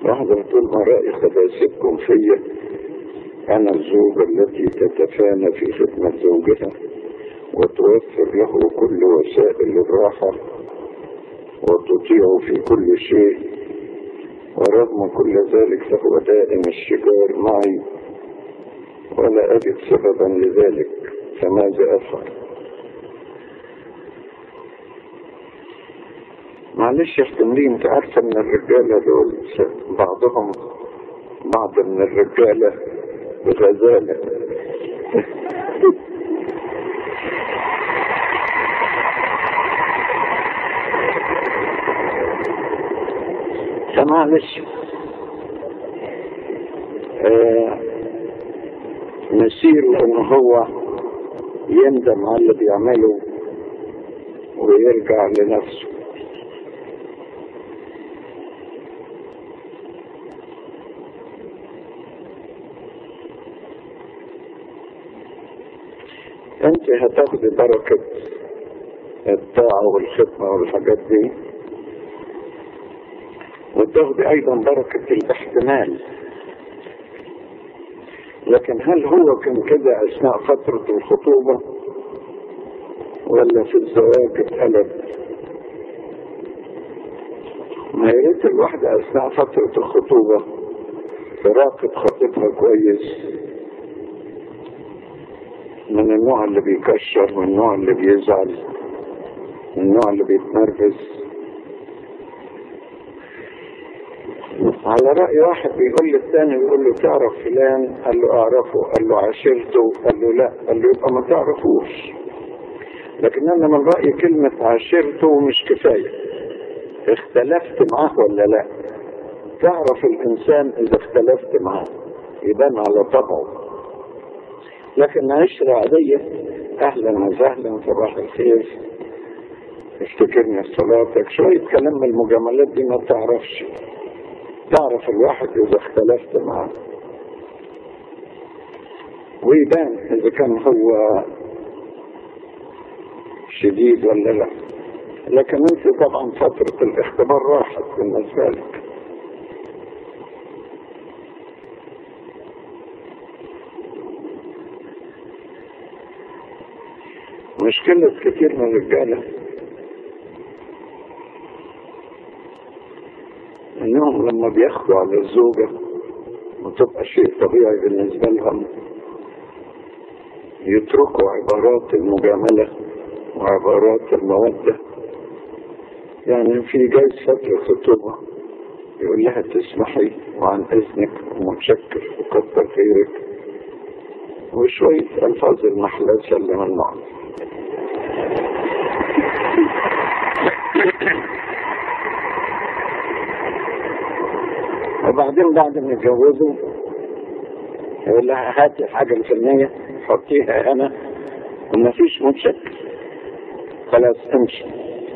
واحدة بتقول ما رأي خباثتكم فيا أنا الزوجة التي تتفانى في خدمة زوجها وتوفر له كل وسائل الراحة وتطيع في كل شيء ورغم كل ذلك فهو دائم الشجار معي ولا أجد سببا لذلك فماذا أفعل معلش احتمالي انت عارفة ان الرجالة دول بعضهم بعض من الرجالة غزالة فمعلش آه مسيره ان هو يندم على اللي بيعمله ويرجع لنفسه انت هتاخدي بركة الطاعة والخدمة والحاجات دي وتاخدي ايضا بركة الاحتمال لكن هل هو كان كده اثناء فترة الخطوبة ولا في الزواج اتقلب ما يا ريت الواحدة اثناء فترة الخطوبة تراقب خطيبها كويس من النوع اللي بيكشر من النوع اللي بيزعل من النوع اللي بيتنرفز على رأي واحد بيقول للثاني بيقول له تعرف فلان قال له اعرفه قال له عاشرته قال له لا قال له يبقى ما تعرفوش لكن انا من رأيي كلمة عاشرته مش كفاية اختلفت معاه ولا لا تعرف الانسان اذا اختلفت معاه يبان على طبعه لكن عشرة عادية اهلا وسهلا صباح الخير افتكرني في صلاتك شوية كلام من المجاملات دي ما تعرفش تعرف الواحد اذا اختلفت معاه ويبان اذا كان هو شديد ولا لا لكن انت طبعا فترة الاختبار راحت بالنسبة لك مشكلة كتير من الرجالة انهم لما بياخدوا على الزوجة وتبقى شيء طبيعي بالنسبة لهم يتركوا عبارات المجاملة وعبارات المودة يعني في جايز فترة خطوبة يقول لها تسمحي وعن اذنك ومتشكر وكتر خيرك وشوية الفاظ المحلسة اللي من النوع وبعدين بعد ما يتجوزوا يقول لها هاتي الحاجة الفلانية حطيها هنا وما فيش متشكر خلاص امشي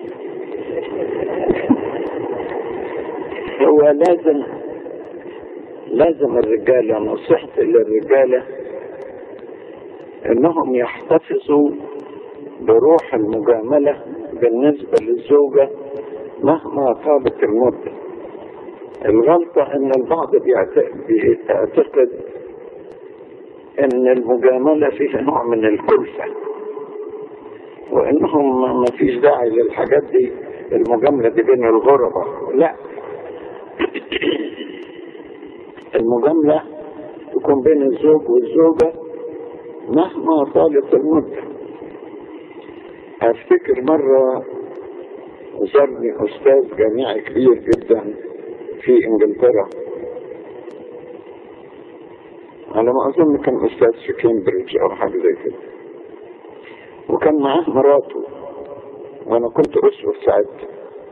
هو لازم لازم الرجالة نصيحتي للرجالة انهم يحتفظوا بروح المجاملة بالنسبة للزوجة مهما طالت المدة الغلطة ان البعض بيعتقد ان المجاملة فيها نوع من الكلفة وانهم ما فيش داعي للحاجات دي المجاملة دي بين الغرباء لا المجاملة تكون بين الزوج والزوجة مهما طالت المدة افتكر مرة زارني استاذ جامعي كبير جدا في انجلترا على ما اظن كان استاذ في كامبريدج او حاجه زي كده وكان معاه مراته وانا كنت اسود ساعتها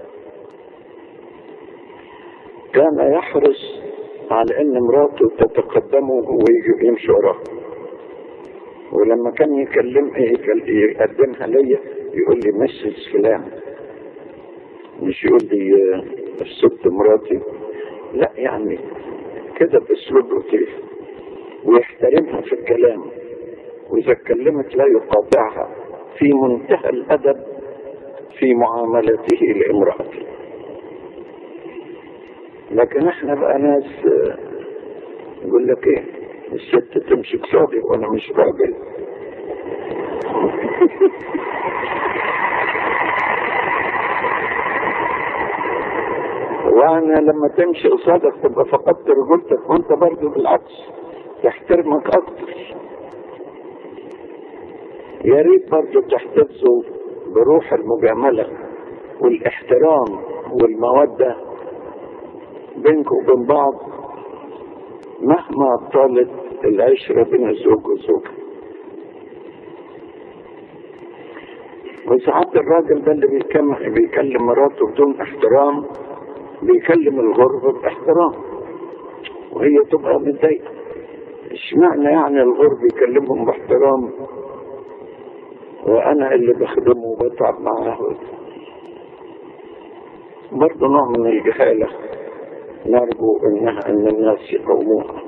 كان يحرص على ان مراته تتقدمه ويمشي وراها ولما كان يكلم يقدمها ليا يقول لي مسج فلان مش يقول لي الست مراتي لا يعني كده باسلوب لطيف ويحترمها في الكلام واذا اتكلمت لا يقاطعها في منتهى الادب في معاملته لامراته لكن احنا بقى ناس آه، يقول لك ايه الست تمشي قصادي وانا مش راجل وانا لما تمشي قصادك تبقى فقدت رجولتك وانت برضه بالعكس تحترمك اكتر يا ريت برضه تحتفظوا بروح المجامله والاحترام والموده بينكم وبين بعض مهما طالت العشره بين الزوج والزوجه وساعات الراجل ده اللي بيكلم بيكلم مراته بدون احترام بيكلم الغرب باحترام وهي تبقى متضايقه اشمعنى يعني الغرب يكلمهم باحترام وانا اللي بخدمه وبتعب معاه برضه نوع من الجهاله نرجو انها ان الناس يقوموها